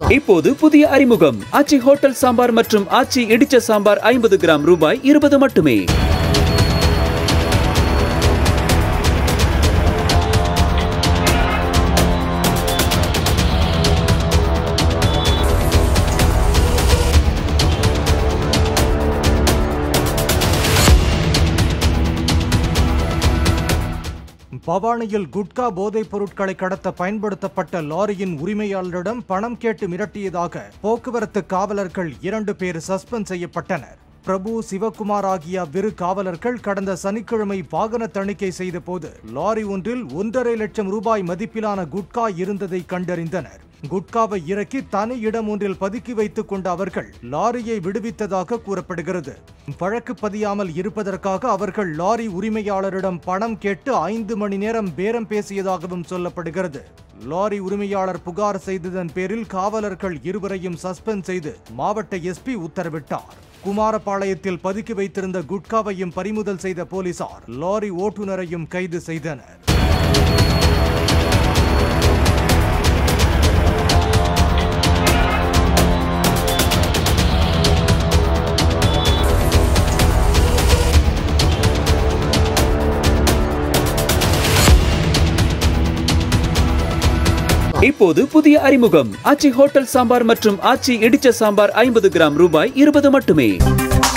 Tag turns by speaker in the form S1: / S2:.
S1: இப்போது புதிய அறிமுகம் ஆச்சி ஹோட்டல் சாம்பார் மற்றும் ஆச்சி இடிச்ச சாம்பார் ஐம்பது கிராம் ரூபாய் இருபது மட்டுமே
S2: பவானியில் குட்கா போதைப் பொருட்களை கடத்த பயன்படுத்தப்பட்ட லாரியின் உரிமையாளரிடம் பணம் கேட்டு மிரட்டியதாக போக்குவரத்து காவலர்கள் இரண்டு பேர் சஸ்பெண்ட் செய்யப்பட்டனர் பிரபு சிவகுமார் ஆகிய அவ்விரு காவலர்கள் கடந்த சனிக்கிழமை வாகன தணிக்கை செய்தபோது லாரி ஒன்றில் ஒன்றரை லட்சம் ரூபாய் மதிப்பிலான குட்கா இருந்ததை கண்டறிந்தனர் குட்காவை இறக்கி தனி இடம் ஒன்றில் பதுக்கி வைத்துக் கொண்ட அவர்கள் லாரியை விடுவித்ததாக கூறப்படுகிறது வழக்கு பதியாமல் இருப்பதற்காக அவர்கள் லாரி உரிமையாளரிடம் பணம் கேட்டு ஐந்து மணி நேரம் பேரம் பேசியதாகவும் சொல்லப்படுகிறது லாரி உரிமையாளர் புகார் செய்ததன் பேரில் காவலர்கள் இருவரையும் சஸ்பெண்ட் செய்து மாவட்ட எஸ்பி உத்தரவிட்டார் குமாரபாளையத்தில் பதுக்கி வைத்திருந்த குட்காவையும் பறிமுதல் செய்த போலீசார் லாரி ஓட்டுநரையும் கைது செய்தனர்
S1: இப்போது புதிய அறிமுகம் ஆச்சி ஹோட்டல் சாம்பார் மற்றும் ஆச்சி இடிச்ச சாம்பார் ஐம்பது கிராம் ரூபாய் இருபது மட்டுமே